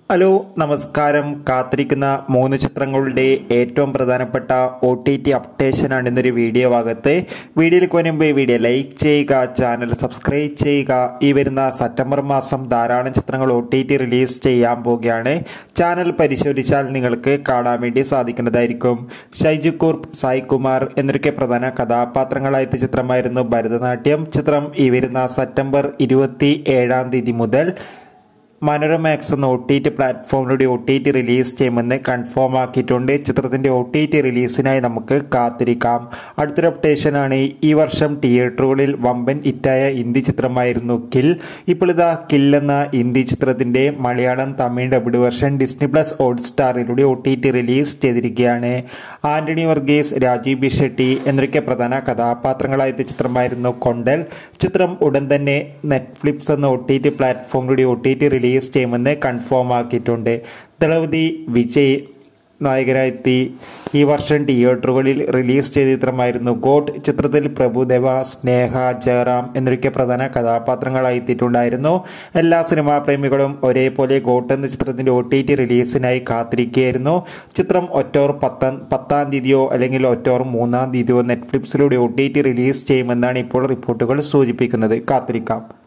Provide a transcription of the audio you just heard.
hello നമസ്കാരം കാത്തിരിക്കുന്ന മൂന്ന് ചിത്രങ്ങളുടെ ഏറ്റവും പ്രധാനപ്പെട്ട ഒ ടി ടി അപ്ഡേഷനാണ് ഇന്നൊരു വീഡിയോ ഭാഗത്ത് വീഡിയോയിൽ മുൻപ് ഈ വീഡിയോ ലൈക്ക് ചെയ്യുക ചാനൽ സബ്സ്ക്രൈബ് ചെയ്യുക ഈ വരുന്ന സെപ്റ്റംബർ മാസം ധാരാളം ചിത്രങ്ങൾ ഒ ടി ടി റിലീസ് ചെയ്യാൻ പോവുകയാണ് ചാനൽ പരിശോധിച്ചാൽ നിങ്ങൾക്ക് കാണാൻ വേണ്ടി സാധിക്കുന്നതായിരിക്കും ഷൈജു കുർപ്പ് സായ് കുമാർ എന്നൊക്കെ പ്രധാന കഥാപാത്രങ്ങളായ ചിത്രമായിരുന്നു ഭരതനാട്യം ചിത്രം ഈ വരുന്ന സെപ്റ്റംബർ ഇരുപത്തി ഏഴാം തീയതി മുതൽ മനോരമാക്സ് എന്ന ഒ ടി ടി പ്ലാറ്റ്ഫോമിലൂടെ ഒ ടി ടി റിലീസ് ചെയ്യുമെന്ന് കൺഫേം ആക്കിയിട്ടുണ്ട് ചിത്രത്തിൻ്റെ ഒ ടി ടി റിലീസിനായി നമുക്ക് കാത്തിരിക്കാം അടുത്തൊരു അപ്ഡേഷനാണ് ഈ വർഷം തിയേറ്ററുകളിൽ വമ്പൻ ഹിറ്റായ ഹിന്ദി ചിത്രമായിരുന്നു കിൽ ഇപ്പോൾ ഇതാ കിൽ എന്ന ഹിന്ദി ചിത്രത്തിൻ്റെ Malayalam Tamil dubbed version Disney plus Hot സ്റ്റാറിലൂടെ ഒ ടി ടി റിലീസ് ചെയ്തിരിക്കുകയാണ് ആന്റണി വർഗീസ് രാജീവ് ബി ഷെട്ടി എന്നൊക്കെ പ്രധാന കഥാപാത്രങ്ങളായ ചിത്രമായിരുന്നു കൊണ്ടൽ ചിത്രം ഉടൻ തന്നെ നെറ്റ്ഫ്ലിക്സ് എന്ന ഒ ടി ടി പ്ലാറ്റ്ഫോമിലൂടെ ഒ ടി ടി റിലീസ് ചെയ്യുമെന്ന് കൺഫേം ആക്കിയിട്ടുണ്ട് ദളപതി വിജയ് നായകനായെത്തി ഈ വർഷം തിയേറ്ററുകളിൽ റിലീസ് ചെയ്ത ചിത്രമായിരുന്നു ഗോഡ് ചിത്രത്തിൽ പ്രഭുദേവ സ്നേഹ ജയറാം എന്നൊക്കെ പ്രധാന കഥാപാത്രങ്ങളായി എത്തിയിട്ടുണ്ടായിരുന്നു എല്ലാ സിനിമാ പ്രേമികളും ഒരേപോലെ ഗോട്ട് എന്ന ചിത്രത്തിൻ്റെ ഒ ടി ടി റിലീസിനായി കാത്തിരിക്കുകയായിരുന്നു ചിത്രം ഒക്ടോബർ പത്താം പത്താം തീയതിയോ അല്ലെങ്കിൽ ഒക്ടോബർ മൂന്നാം തീയതിയോ നെറ്റ്ഫ്ലിക്സിലൂടെ ഒ ടി ടി റിലീസ് ചെയ്യുമെന്നാണ് ഇപ്പോൾ റിപ്പോർട്ടുകൾ സൂചിപ്പിക്കുന്നത് കാത്തിരിക്കാം